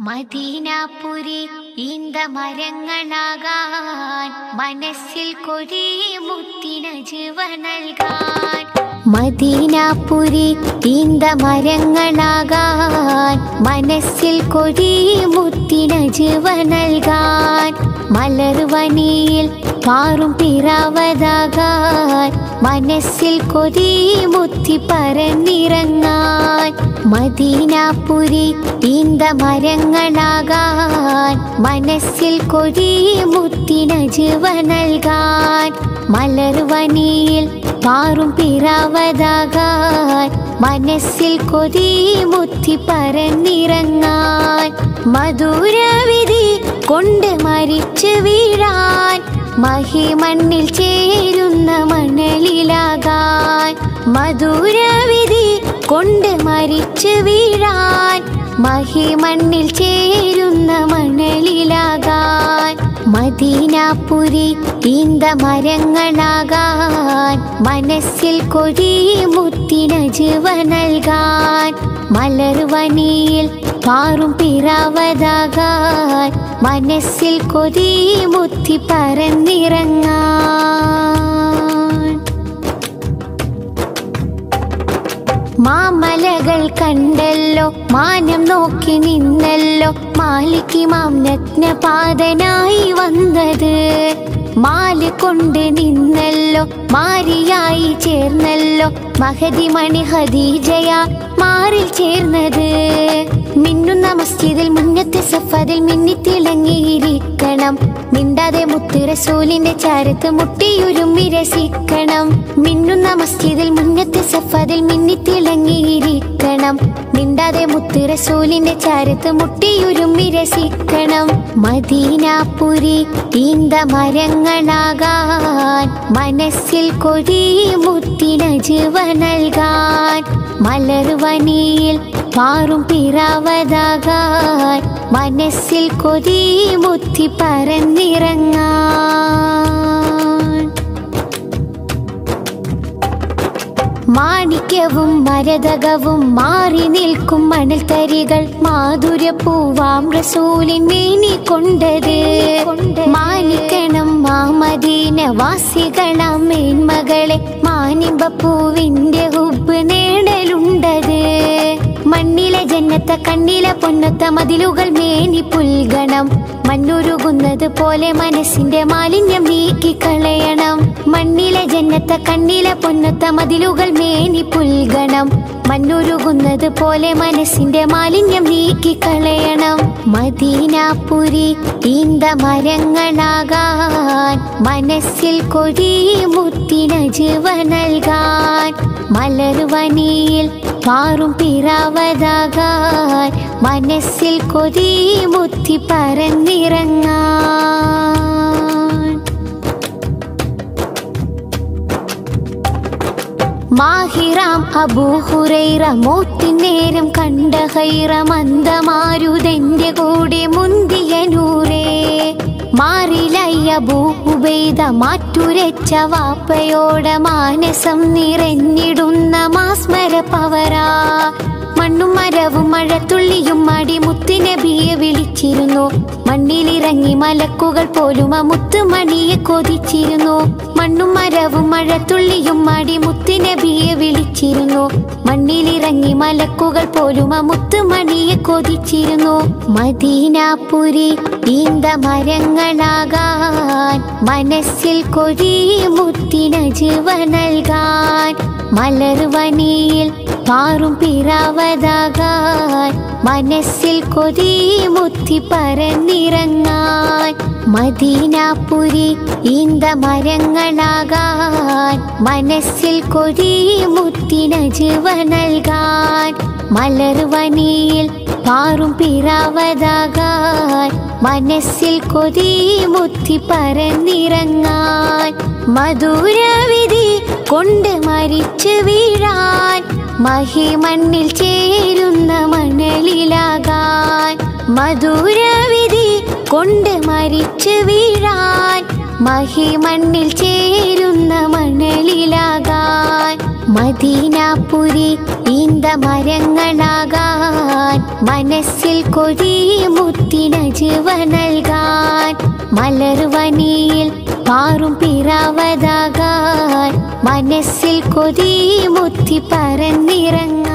മദീനാപുരി ഈന്ത മരങ്ങളാകാൻ മനസ്സിൽ കൊടി മുത്തിന ജീവ നൽകാൻ മദീനാപുരി ഈന്ത മരങ്ങളാകാൻ മനസ്സിൽ കൊടി മുത്തിന ജീവ നൽകാൻ മലർവനിയിൽ പാറും പിറാവതാകാൻ മനസ്സിൽ കൊതി മുത്തി പറന്നിറങ്ങാൻ മദീനാപുരി ഈന്ത മരങ്ങളാകാൻ മനസ്സിൽ കൊതി മുത്തിന ജീവ നൽകാൻ മലർവനിയിൽ പാറും പിറാവതാകാൻ മനസ്സിൽ കൊതി മുത്തി പറന്നിറങ്ങാൻ മധുരവിധി കൊണ്ട് മരിച്ചു വീഴാൻ മഹിമണ്ണിൽ ചേരുന്ന മണലിലാകാൻ മധുരവിധി കൊണ്ട് മരിച്ചു വീഴാൻ മഹിമണ്ണിൽ ചേരുന്ന മണലിലാകാൻ മദീനാപുരി ഈന്ത മരങ്ങളാകാൻ മനസ്സിൽ കൊടി മുത്തിന ജീവ നൽകാൻ മലർവനിയിൽ പാറും പിറാവതാകാൻ മനസ്സിൽ കൊതി മുത്തി പറന്നിറങ്ങാൻ മാമലകൾ കണ്ടല്ലോ മാനം നോക്കി നിന്നല്ലോ മാലിക്കിമാം നഗ്നപാതനായി വന്നത് മാല് കൊണ്ട് നിന്നല്ലോ മാരിയായി ചേർന്നല്ലോ മഹതി മണി ഹദീജയ മാറിൽ ചേർന്നത് മിന്നുന്ന മസ്ജിദിൽ മുന്നത്തെ സഫതിൽ മിന്നിത്തിളങ്ങിയിരിക്കണം മിണ്ടാതെ മുത്ത് റസൂലിന്റെ ചാരത്ത് മുട്ടിയുരുമ്മി രസിക്കണം മിന്നുന്ന മസ്ജിദിൽ മുന്നത്തെ സഫതിൽ മിന്നിത്തിളങ്ങിയിരിക്കണം മിണ്ടാതെ മുത്ത് റസൂലിന്റെ ചാരത്ത് മുട്ടിയുരുമ്മി രസിക്കണം മദീനാപുരി ഈന്ത മരങ്ങളാകാൻ മനസ്സിൽ കൊടി മുത്തിന ജീവ നൽകാൻ മലർവനിയിൽ പാറും പിറാവതാകാൻ മനസ്സിൽ കൊതി മുത്തി പറന്നിറങ്ങാൻ മാണിക്യവും മരതകവും മാറി നിൽക്കും മണൽത്തരികൾ മാധുര്യപ്പൂവാം റസൂലിൻ മേനി കൊണ്ടത് മാനിക്കണം മാമദീന വാസികളാം മേന്മകളെ മാനിമ്പപ്പൂവിന്റെ ഹുബ് നേടലുണ്ടത് മണ്ണിലെ ജന്നത്ത കണ്ണിലെ പൊന്നത്ത മതിലുകൾ മേനി പുൽകണം മണ്ണുരുകുന്നത് പോലെ മനസ്സിന്റെ മാലിന്യം നീക്കിക്കളയണം മണ്ണിലെ ജന്നത്ത കണ്ണിലെ പൊന്നത്ത മതിലുകൾ മേനി പുൽകണം മണ്ണുരുകുന്നത് പോലെ മനസ്സിന്റെ മാലിന്യം നീക്കിക്കളയണം മദീനാപുരി ഈന്ത മരങ്ങളാകാൻ മനസ്സിൽ കൊടി മുത്തിന ജീവ നൽകാൻ മലർവനിയിൽ പാറും പിറാവതാകാൻ മനസ്സിൽ കൊതി മുത്തി പറന്നിറങ്ങാൻ മാഹിറാം അബൂഹുറൈറ മോത്തിനേരം കണ്ട ഹൈറ മന്ദമാരുതെന്റെ കൂടെ മുന്തിയ നൂറേ മാറിലയ്യ ഭൂപെയ്ത മാറ്റുരച്ച വാപ്പയോട മാനസം നിറഞ്ഞിടുന്ന മാസ്മര പവറാ മണ്ണും മരവും മഴത്തുള്ളിയും മടി മുത്തുനബിയെ വിളിച്ചിരുന്നു മണ്ണിലിറങ്ങി മലക്കുകൾ പോലും ആ മുത്തുമണിയെ കൊതിച്ചിരുന്നു മണ്ണും മരവും മഴത്തുള്ളിയും മടി മുത്തുനബിയെ വിളിച്ചിരുന്നു മണ്ണിലിറങ്ങി മലക്കുകൾ പോലും ആ മുത്തുമണിയെ കൊതിച്ചിരുന്നു മദീനാപുരി ഈന്ത മരങ്ങളാകാൻ മനസ്സിൽ കൊടി മുത്തിന ജീവ നൽകാൻ മലർവനിയിൽ പാറും പിറാവതാകാൻ മനസ്സിൽ കൊതി മുത്തി പറന്നിറങ്ങാൻ മദീനാപുരി ഈന്ത മരങ്ങളാകാൻ മനസ്സിൽ കൊടി മുത്തിന ജീവ നൽകാൻ മലർവനിയിൽ പാറും പിറാവതാകാൻ മനസ്സിൽ കൊതി മുത്തി പറന്നിറങ്ങാൻ മധുരവിധി കൊണ്ട് മരിച്ചു വീഴാൻ മഹിമണ്ണിൽ ചേരുന്ന മണലിലാകാൻ മധുരവിധി കൊണ്ട് മരിച്ചു വീഴാൻ മഹിമണ്ണിൽ ചേരുന്ന മണലിലാകാൻ മദീനാപുരി ഈന്ത മരങ്ങളാകാൻ മനസ്സിൽ കൊതി മുത്തിനജുവ നൽകാൻ മലർവനിയിൽ പാറും പിറാവതാകാൻ മനസ്സിൽ കൊതി മുത്തി പറന്നിറങ്ങാൻ